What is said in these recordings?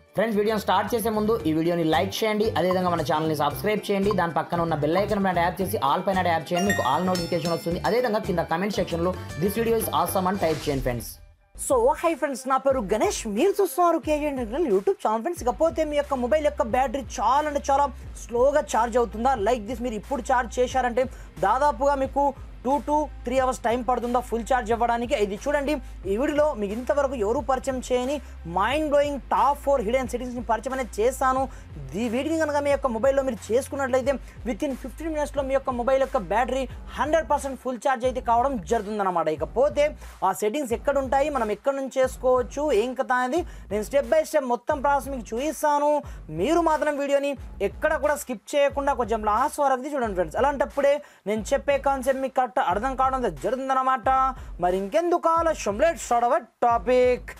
friends వీడియోని start చేసే ముందు ఈ వీడియోని లైక్ చేయండి అదేవిధంగా మన ఛానల్ని సబ్స్క్రైబ్ చేయండి దాని పక్కన ఉన్న బెల్ ఐకన్ పైన ట్యాప్ చేసి ఆల్ పైన ట్యాప్ చేయండి మీకు ఆల్ నోటిఫికేషన్ వస్తుంది అదేవిధంగా కింద కమెంట్ సెక్షన్లో దిస్ వీడియో ఇస్ ఆసమ్ అని టైప్ చేయండి ఫ్రెండ్స్ సో హై ఫ్రెండ్స్ నా పేరు గణేష్ మీరు చూస్తున్నారు కేజీ యూట్యూబ్ ఛానల్ ఫ్రెండ్స్ ఇకపోతే మీ యొక్క మొబైల్ యొక్క బ్యాటరీ చాలా అంటే చాలా స్లోగా ఛార్జ్ అవుతుందా లైక్ దిస్ మీరు ఇప్పుడు ఛార్జ్ చేశారంటే దాదాపుగా మీకు two to three hours time పడుతుందా ఫుల్ ఛార్జ్ ఇవ్వడానికి ఇది చూడండి ఈ వీడియోలో మీకు ఇంతవరకు ఎవరు పరిచయం చేయని mind blowing top four hidden సెట్టింగ్స్ని పరిచయం అనేది చేస్తాను ఈ వీడియోని కనుక మీ యొక్క మొబైల్లో మీరు చేసుకున్నట్లయితే విత్ ఇన్ ఫిఫ్టీన్ మినిట్స్లో మీ యొక్క మొబైల్ యొక్క battery hundred percent full charge అయితే కావడం జరుగుతుందన్నమాట ఇకపోతే ఆ సెట్టింగ్స్ ఎక్కడ ఉంటాయి మనం ఎక్కడ నుంచి చేసుకోవచ్చు ఏం కథ అనేది నేను స్టెప్ బై స్టెప్ మొత్తం ప్రాసెస్ మీకు చూపిస్తాను మీరు మాత్రం వీడియోని ఎక్కడ కూడా స్కిప్ చేయకుండా కొంచెం లాస్ట్ వరకు చూడండి ఫ్రెండ్స్ అలాంటప్పుడే నేను చెప్పే కాన్సెప్ట్ మీకు కరెక్ట్ అర్థం కావడం జరుగుతుందన్నమాట మరి ఇంకెందుకు ఆలస్యం let start our topic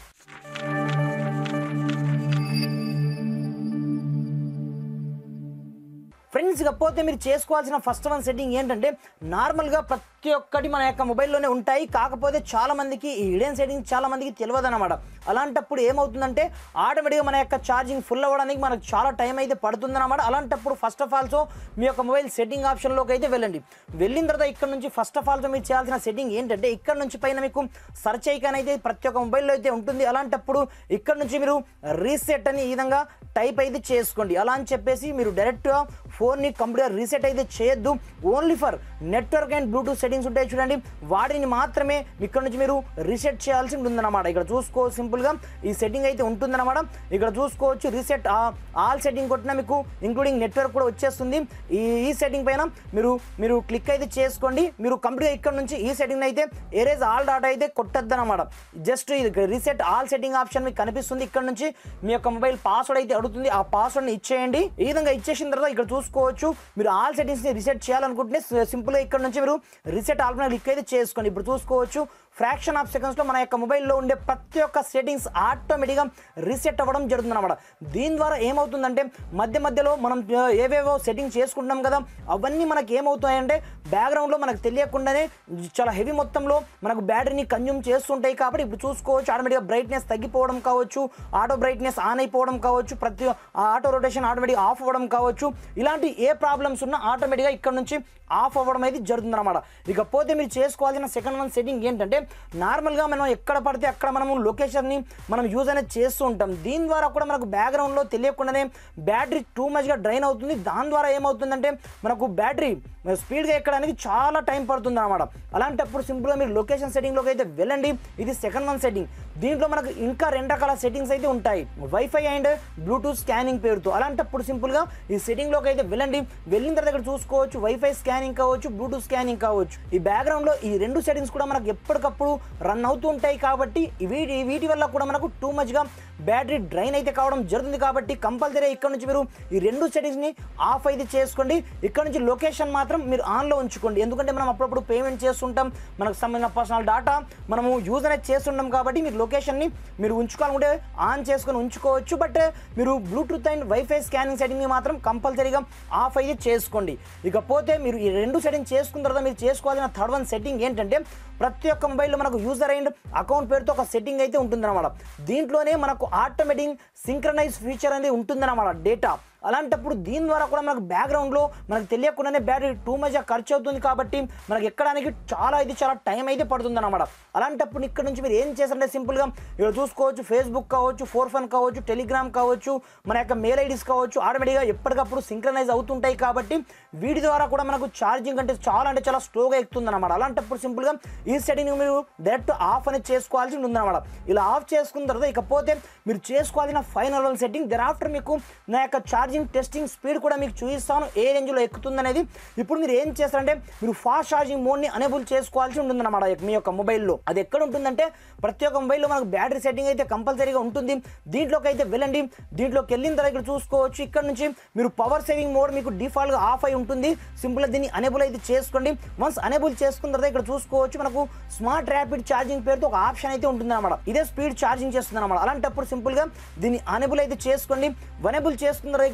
friends ఇకపోతే మీరు చేసుకోవాల్సిన ఫస్ట్ వన్ సెట్టింగ్ ఏంటంటే నార్మల్గా ప్రతి ఒక్కటి మన యొక్క మొబైల్లోనే ఉంటాయి కాకపోతే చాలా మందికి ఈ హిడెన్ సెట్టింగ్ చాలా మందికి తెలియదు అనమాట అలాంటప్పుడు ఏమవుతుందంటే ఆటోమేటిక్గా మన యొక్క ఛార్జింగ్ ఫుల్ అవ్వడానికి మనకు చాలా టైం అయితే పడుతుందన్నమాట అలాంటప్పుడు ఫస్ట్ ఆఫ్ ఆల్సో మీ యొక్క మొబైల్ సెట్టింగ్ ఆప్షన్లోకి అయితే వెళ్ళండి వెళ్ళిన తర్వాత ఇక్కడ నుంచి ఫస్ట్ ఆఫ్ ఆల్సో మీరు చేయాల్సిన సెట్టింగ్ ఏంటంటే ఇక్కడ నుంచి పైన మీకు సర్చ్ ఐకాన్ అయితే ప్రతి ఒక్క మొబైల్లో అయితే ఉంటుంది అలాంటప్పుడు ఇక్కడ నుంచి మీరు రీసెట్ అని ఈ విధంగా టైప్ అయితే చేసుకోండి అలా అని చెప్పేసి మీరు డైరెక్ట్గా ఫోన్ని కంప్లీట్గా రీసెట్ అయితే చేయొద్దు only for network and bluetooth settings ఉంటాయి చూడండి వాటిని మాత్రమే ఇక్కడ నుంచి మీరు రీసెట్ చేయాల్సి ఉంటుందన్నమాట ఇక్కడ చూసుకో సింపుల్గా ఈ సెట్టింగ్ అయితే ఉంటుందన్నమాట ఇక్కడ చూసుకోవచ్చు రీసెట్ ఆల్ సెట్టింగ్ కొట్టినా మీకు ఇంక్లూడింగ్ నెట్వర్క్ కూడా వచ్చేస్తుంది ఈ ఈ సెట్టింగ్ పైన మీరు మీరు క్లిక్ అయితే చేసుకోండి మీరు కంప్లీట్గా ఇక్కడ నుంచి ఈ సెట్టింగ్ అయితే ఎరేజ్ ఆల్ డాటా అయితే కొట్టద్దు అనమాట జస్ట్ ఇది రీసెట్ ఆల్ సెట్టింగ్ ఆప్షన్ మీకు కనిపిస్తుంది ఇక్కడ నుంచి మీ యొక్క మొబైల్ పాస్వర్డ్ అయితే అడుగుతుంది ఆ పాస్వర్డ్ని ఇచ్చేయండి ఈ విధంగా ఇచ్చేసిన తర్వాత ఇక్కడ చూసుకోవచ్చు మీరు ఆల్ సెట్టింగ్స్ని రీసెట్ చేయాలనుకుంటే సింపుల్గా ఇక్కడ నుంచి మీరు రీసెట్ ఆల్ పైన క్లిక్ అయితే చేసుకోండి ఇప్పుడు చూసుకోవచ్చు ఫ్రాక్షన్ ఆఫ్ సెకండ్స్లో మన యొక్క మొబైల్లో ఉండే ప్రతి ఒక్క సెట్టింగ్స్ ఆటోమేటిక్గా రీసెట్ అవ్వడం జరుగుతుంది అనమాట దీని ద్వారా ఏమవుతుందంటే మధ్య మధ్యలో మనం ఆ, ఏవేవో సెట్టింగ్స్ చేసుకుంటాం కదా అవన్నీ మనకి ఏమవుతాయంటే బ్యాక్గ్రౌండ్లో మనకు తెలియకుండానే చాలా హెవీ మొత్తంలో మనకు బ్యాటరీని కన్జ్యూమ్ చేస్తుంటాయి కాబట్టి ఇప్పుడు చూసుకోవచ్చు ఆటోమేటిక్గా బ్రైట్నెస్ తగ్గిపోవడం కావచ్చు ఆటో బ్రైట్నెస్ ఆన్ అయిపోవడం కావచ్చు ప్రతి ఆటో రొటేషన్ ఆటోమేటిక్ ఆఫ్ అవ్వడం కావచ్చు ఇలాంటి ఏ ప్రాబ్లమ్స్ ఉన్నా ఆటోమేటిక్గా ఇక్కడ నుంచి ఆఫ్ అవ్వడం అయితే జరుగుతుంది అనమాట ఇకపోతే మీరు చేసుకోవాల్సిన సెకండ్ వన్ సెట్టింగ్ ఏంటంటే నార్మల్గా మనం ఎక్కడ పడితే అక్కడ మనము లొకేషన్ని మనం యూజ్ అనేది చేస్తూ ఉంటాం దీని ద్వారా కూడా మనకు బ్యాక్గ్రౌండ్లో తెలియకుండానే బ్యాటరీ టూ మచ్గా డ్రైన్ అవుతుంది దాని ద్వారా ఏమవుతుందంటే మనకు బ్యాటరీ స్పీడ్గా ఎక్కడానికి చాలా టైం పడుతుంది అనమాట అలాంటప్పుడు సింపుల్గా మీరు లొకేషన్ సెట్టింగ్లోకి అయితే వెళ్ళండి ఇది సెకండ్ వన్ సెట్టింగ్ దీంట్లో మనకు ఇంకా రెండు రకాల సెట్టింగ్స్ అయితే ఉంటాయి వైఫై అండ్ బ్లూటూత్ స్కానింగ్ పేరుతో అలాంటప్పుడు సింపుల్గా ఈ సెట్టింగ్లోకి అయితే వెళ్ళండి వెళ్ళిన తర్వాత ఇక్కడ చూసుకోవచ్చు వైఫై స్కానింగ్ కావచ్చు బ్లూటూత్ స్కానింగ్ కావచ్చు ఈ బ్యాక్గ్రౌండ్లో ఈ రెండు సెట్టింగ్స్ కూడా మనకు ఎప్పటికప్పుడు రన్ అవుతూ ఉంటాయి కాబట్టి వీటి వీటి వల్ల కూడా మనకు టూ మచ్గా బ్యాటరీ డ్రైన్ అయితే కావడం జరుగుతుంది కాబట్టి కంపల్సరీ ఇక్కడ నుంచి మీరు ఈ రెండు సెట్టింగ్స్ని ఆఫ్ అయితే చేసుకోండి ఇక్కడ నుంచి లొకేషన్ మాత్రం మీరు ఆన్లో ఉంచుకోండి ఎందుకంటే మనం అప్పుడప్పుడు పేమెంట్ చేస్తుంటాం మనకు సంబంధించిన పర్సనల్ డేటా మనము యూజ్ అనేది చేస్తుంటాం కాబట్టి మీరు లొకేషన్ని మీరు ఉంచుకోవాలనుకుంటే ఆన్ చేసుకొని ఉంచుకోవచ్చు బట్ మీరు బ్లూటూత్ అండ్ వైఫై స్కానింగ్ సెట్టింగ్ని మాత్రం కంపల్సరీగా ఆఫ్ అయితే చేసుకోండి ఇకపోతే మీరు ఈ రెండు సెట్టింగ్ చేసుకున్న తర్వాత మీరు చేసుకోవాల్సిన థర్డ్ వన్ సెట్టింగ్ ఏంటంటే ప్రతి ఒక్క మొబైల్లో మనకు యూజర్ అండ్ అకౌంట్ పేరుతో ఒక సెట్టింగ్ అయితే ఉంటుందన్నమాట దీంట్లోనే మనకు ఆటోమేటిక్ సింక్రనైజ్ ఫీచర్ అనేది ఉంటుందన్నమాట డేటా అలాంటప్పుడు దీని ద్వారా కూడా మనకు బ్యాక్గ్రౌండ్లో మనకు తెలియకుండానే బ్యాటరీ టూ మధ్య ఖర్చు అవుతుంది కాబట్టి మనకి ఎక్కడానికి చాలా ఇది చాలా టైం అయితే పడుతుంది అనమాట అలాంటప్పుడు ఇక్కడ నుంచి మీరు ఏం చేస్తారంటే సింపుల్గా ఇక్కడ చూసుకోవచ్చు ఫేస్బుక్ కావచ్చు ఫోర్ ఫన్ కావచ్చు టెలిగ్రామ్ కావచ్చు మన యొక్క మెయిల్ ఐడీస్ కావచ్చు ఆటోమేటిక్గా ఎప్పటికప్పుడు సింక్రనైజ్ అవుతుంటాయి కాబట్టి వీటి ద్వారా కూడా మనకు ఛార్జింగ్ అంటే చాలా అంటే చాలా స్లోగా ఎక్కుతుంది అనమాట అలాంటప్పుడు సింపుల్గా ఈ సెట్టింగ్ మీరు డైరెక్ట్ ఆఫ్ అనేది చేసుకోవాల్సి ఉందన్నమాట ఇలా ఆఫ్ చేసుకున్న తర్వాత ఇకపోతే మీరు చేసుకోవాల్సిన ఫైనల్ సెట్టింగ్ దెన్ ఆఫ్టర్ మీకు నా యొక్క ఛార్జింగ్ టెస్టింగ్ స్పీడ్ కూడా మీకు చూపిస్తాను ఏ రేంజ్లో ఎక్కుతుంది అనేది ఇప్పుడు మీరు ఏం చేస్తారంటే మీరు ఫాస్ట్ ఛార్జింగ్ మోడ్ని అనేబుల్ చేసుకోవాల్సి ఉంటుందన్నమాట మీ యొక్క మొబైల్లో అది ఎక్కడ ఉంటుందంటే ప్రతి ఒక్క మొబైల్లో మనకు బ్యాటరీ సెట్టింగ్ అయితే కంపల్సరీగా ఉంటుంది దీంట్లోకి అయితే వెళ్ళండి దీంట్లోకి వెళ్ళిన తర్వాత ఇక్కడ చూసుకోవచ్చు ఇక్కడ నుంచి మీరు పవర్ సేవింగ్ మోడ్ మీకు డిఫాల్ట్గా ఆఫ్ అయి ఉంటుంది సింపుల్గా దీన్ని అనేబుల్ అయితే చేసుకోండి వన్స్ అనేబుల్ చేసుకున్న తర్వాత ఇక్కడ చూసుకోవచ్చు మనకు స్మార్ట్ ర్యాపిడ్ ఛార్జింగ్ పేరుతో ఒక ఆప్షన్ అయితే ఉంటుంది అనమాట ఇదే స్పీడ్ ఛార్జింగ్ చేస్తుంది అనమాట అలాంటప్పుడు సింపుల్గా దీన్ని అనేబుల్ అయితే చేసుకోండి వనేబుల్ చేసుకున్న తర్వాత ఇక్కడ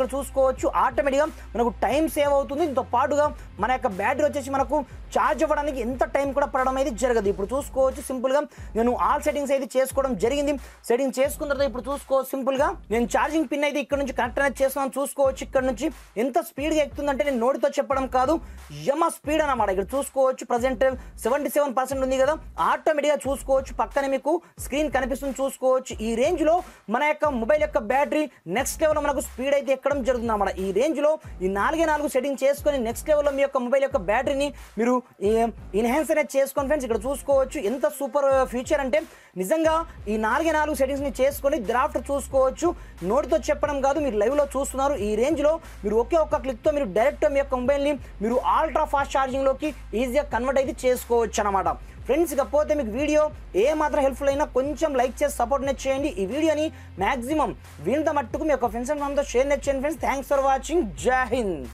ఇక్కడ చూసుకోవచ్చు ఆటోమేటిక్గా మనకు టైం సేవ్ అవుతుంది దీంతో పాటుగా మన యొక్క బ్యాటరీ వచ్చేసి మనకు ఛార్జ్ అవ్వడానికి ఎంత టైం కూడా పడడం అనేది జరగదు ఇప్పుడు చూసుకోవచ్చు సింపుల్గా నేను ఆల్ సెట్టింగ్స్ అయితే చేసుకోవడం జరిగింది సెట్టింగ్ చేసుకున్న తర్వాత ఇప్పుడు చూసుకోవచ్చు సింపుల్గా నేను ఛార్జింగ్ పిన్ అయితే ఇక్కడ నుంచి కనెక్ట్ అనేది చేస్తున్నాను చూసుకోవచ్చు ఇక్కడ నుంచి ఎంత స్పీడ్గా ఎక్కుతుందంటే నేను నోటితో చెప్పడం కాదు యమ స్పీడ్ అన్నమాట ఇక్కడ చూసుకోవచ్చు ప్రజెంట్ సెవెంటీ సెవెన్ పర్సెంట్ ఉంది కదా ఆటోమేటిక్గా చూసుకోవచ్చు పక్కనే మీకు స్క్రీన్ కనిపిస్తుంది చూసుకోవచ్చు ఈ రేంజ్లో మన యొక్క మొబైల్ యొక్క బ్యాటరీ నెక్స్ట్ లెవెల్లో మనకు స్పీడ్ అయితే ఎక్కడం జరుగుతుంది అన్నమాట ఈ రేంజ్లో ఈ నాలుగే నాలుగు సెట్టింగ్ చేసుకొని నెక్స్ట్ లెవెల్లో మీ యొక్క మొబైల్ యొక్క బ్యాటరీని మీరు ఇన్హాన్స్ అనేది చేసుకొని ఫ్రెండ్స్ ఇక్కడ చూసుకోవచ్చు ఎంత సూపర్ ఫీచర్ అంటే నిజంగా ఈ నాలుగే నాలుగు సెట్టింగ్స్ని చేసుకొని డ్రాఫ్ట్ చూసుకోవచ్చు నోటితో చెప్పడం కాదు మీరు లైవ్లో చూస్తున్నారు ఈ రేంజ్లో మీరు ఒకే ఒక్క క్లిక్తో మీరు డైరెక్ట్ మీ యొక్క మొబైల్ని మీరు ఆల్ట్రా ఫాస్ట్ ఛార్జింగ్లోకి ఈజీగా కన్వర్ట్ అయితే చేసుకోవచ్చు అనమాట ఫ్రెండ్స్ ఇకపోతే మీకు వీడియో ఏ మాత్రం హెల్ప్ఫుల్ అయినా కొంచెం లైక్ చేసి సపోర్ట్ నెట్ చేయండి ఈ వీడియోని మాక్సిమం వీళ్ళ మట్టుకు మీ యొక్క ఫ్రెండ్స్ అండ్ ఫ్యామిలీతో షేర్ నెట్ చేయండి friends thanks for watching Jai Hind